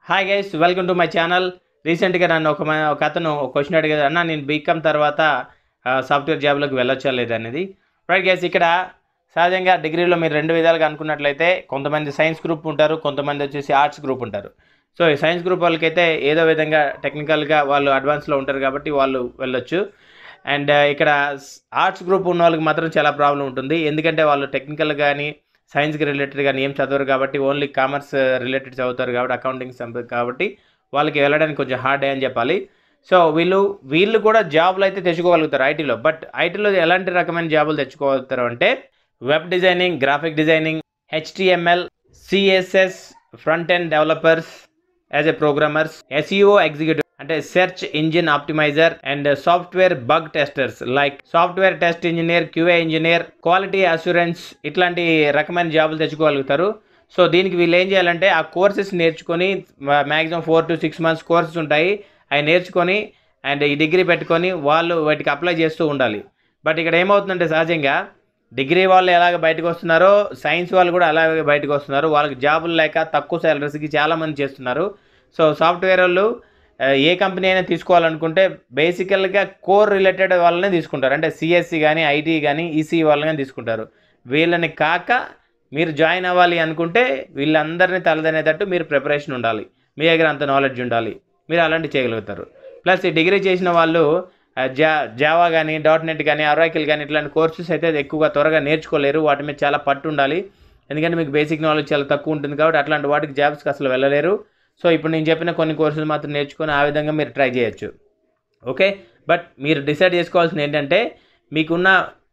hi guys welcome to my channel రీసెంట్గా నన్ను ఒక మ- ఒక అతను ఒక క్వశ్చన్ అడిగాడు అన్న నేను బీకామ్ తర్వాత సాఫ్ట్వేర్ జాబ్లోకి వెళ్ళొచ్చా లేదా అనేది రైట్ గైస్ ఇక్కడ సహజంగా డిగ్రీలో మీరు రెండు విధాలుగా అనుకున్నట్లయితే కొంతమంది సైన్స్ గ్రూప్ ఉంటారు కొంతమంది వచ్చేసి ఆర్ట్స్ గ్రూప్ ఉంటారు సో ఈ సైన్స్ గ్రూప్ వాళ్ళకైతే ఏదో విధంగా టెక్నికల్గా వాళ్ళు అడ్వాన్స్లో ఉంటారు కాబట్టి వాళ్ళు వెళ్ళొచ్చు అండ్ ఇక్కడ ఆర్ట్స్ గ్రూప్ ఉన్న వాళ్ళకి మాత్రం చాలా ప్రాబ్లం ఉంటుంది ఎందుకంటే వాళ్ళు టెక్నికల్ కానీ సైన్స్కి రిలేటెడ్ కానీ ఏం చదవరు కాబట్టి ఓన్లీ కామర్స్ రిలేటెడ్ చదువుతారు కాబట్టి అకౌంటింగ్ కాబట్టి వాళ్ళకి వెళ్ళడానికి కొంచెం హార్డ్ అని చెప్పాలి సో వీళ్ళు వీళ్ళు కూడా జాబ్లు అయితే తెచ్చుకోగలుగుతారు ఐటీలో బట్ ఐటీలో ఎలాంటి రకమైన జాబులు తెచ్చుకోగలుగుతారు అంటే web designing graphic designing HTML CSS front end developers as a programmers SEO executive అంటే search engine optimiser and software bug testers like software test engineer QA engineer quality assurance ఇట్లాంటి రకమైన జాబులు తెచ్చుకోగలుగుతారు సో దీనికి వీళ్ళు ఏం చేయాలంటే ఆ కోర్సెస్ నేర్చుకొని maximum four to six months courses ఉంటాయి అవి నేర్చుకొని అండ్ ఈ డిగ్రీ పెట్టుకొని వాళ్ళు వాటికి అప్లై చేస్తూ ఉండాలి బట్ ఇక్కడ ఏమవుతుందంటే సహజంగా డిగ్రీ వాళ్ళు ఎలాగ బయటకు వస్తున్నారో సైన్స్ వాళ్ళు కూడా అలాగే బయటకు వస్తున్నారు వాళ్ళకి జాబులు లేక తక్కువ శాలరీస్కి చాలామంది చేస్తున్నారు సో సాఫ్ట్వేర్ వాళ్ళు ఆ, ఏ కంపెనీ అయినా తీసుకోవాలనుకుంటే బేసికల్గా కోర్ రిలేటెడ్ వాళ్ళనే తీసుకుంటారు అంటే సిఎస్సి కానీ ఐటీ కానీ ఈసీ వాళ్ళని తీసుకుంటారు వీళ్ళని కాక మీరు జాయిన్ అవ్వాలి అనుకుంటే వీళ్ళందరినీ తలదనేటట్టు మీరు ప్రిపరేషన్ ఉండాలి మీ దగ్గర అంత నాలెడ్జ్ ఉండాలి మీరు అలాంటివి చేయగలుగుతారు ప్లస్ ఈ డిగ్రీ చేసిన వాళ్ళు ఆ, జా జావా కానీ డాట్ నెట్ కానీ అరాకిల్ కానీ ఇట్లాంటి కోర్సెస్ అయితే ఎక్కువగా త్వరగా నేర్చుకోలేరు వాటి మీద చాలా పట్టు ఉండాలి ఎందుకంటే మీకు బేసిక్ నాలెడ్జ్ చాలా తక్కువ ఉంటుంది కాబట్టి అట్లాంటి వాటికి జాబ్స్కి అసలు వెళ్ళలేరు సో ఇప్పుడు నేను చెప్పిన కొన్ని కోర్సులు మాత్రం నేర్చుకొని ఆ విధంగా మీరు ట్రై చేయొచ్చు ఓకే బట్ మీరు డిసైడ్ చేసుకోవాల్సింది ఏంటంటే మీకున్న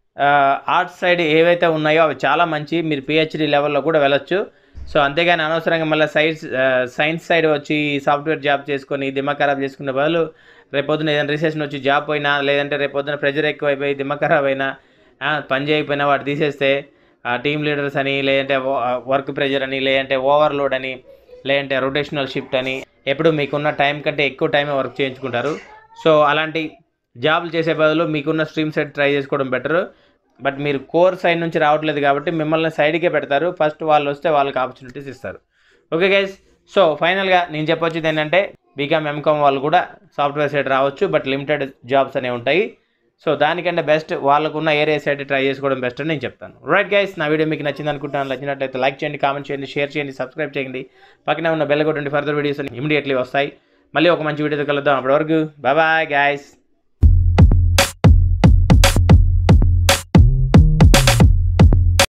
ఆర్ట్స్ సైడ్ ఏవైతే ఉన్నాయో అవి చాలా మంచి మీరు పిహెచ్డి లెవెల్లో కూడా వెళ్ళొచ్చు సో అంతేగాని అనవసరంగా మళ్ళీ సైన్స్ సైన్స్ సైడ్ వచ్చి సాఫ్ట్వేర్ జాబ్ చేసుకొని దిమాగ్ ఖరాబ్ చేసుకునే బదులు రేపొద్దున ఏదైనా రిసెషన్ వచ్చి జాబ్ పోయినా లేదంటే రేపొద్దున ప్రెజర్ ఎక్కువైపోయి దిమాగ్ ఖరాబ్ అయినా ఆ, పని చేయకపోయినా వాటి తీసేస్తే టీమ్ లీడర్స్ అని లేదంటే వర్క్ ప్రెజర్ అని లేదంటే ఓవర్లోడ్ అని లేదంటే రొటేషనల్ షిఫ్ట్ అని ఎప్పుడు మీకున్న టైం కంటే ఎక్కువ టైమే వర్క్ చేయించుకుంటారు సో అలాంటి జాబ్లు చేసే బదులు మీకున్న స్ట్రీమ్ సైడ్ ట్రై చేసుకోవడం బెటర్ బట్ మీరు కోర్ సైడ్ నుంచి రావట్లేదు కాబట్టి మిమ్మల్ని సైడ్కే పెడతారు ఫస్ట్ వాళ్ళు వస్తే వాళ్ళకి ఆపర్చునిటీస్ ఇస్తారు ఓకే గైస్ సో ఫైనల్గా నేను చెప్పొచ్చేది ఏంటంటే బీకామ్ ఎంకామ్ వాళ్ళు కూడా సాఫ్ట్వేర్ సైడ్ రావచ్చు బట్ లిమిటెడ్ జాబ్స్ అనేవి ఉంటాయి సో దానికంటే బెస్ట్ వాళ్ళకున్న ఏరియా సైడ్ ట్రై చేసుకోవడం బెస్ట్ అని నేను చెప్తాను రైట్ గైస్ నా వీడియో మీకు నచ్చింది అనుకుంటున్నాను నచ్చినట్లయితే లైక్ చేయండి కామెంట్ చేయండి షేర్ చేయండి సబ్స్క్రైబ్ చేయండి పక్కనే ఉన్న బెల్ కొట్టండి ఫర్దర్ వీడియోస్ ఇమీడియట్లీ వస్తాయి మళ్ళీ ఒక మంచి వీడియోతో కలుద్దాం అప్పటివరకు బాయ్ బాయ్ గైస్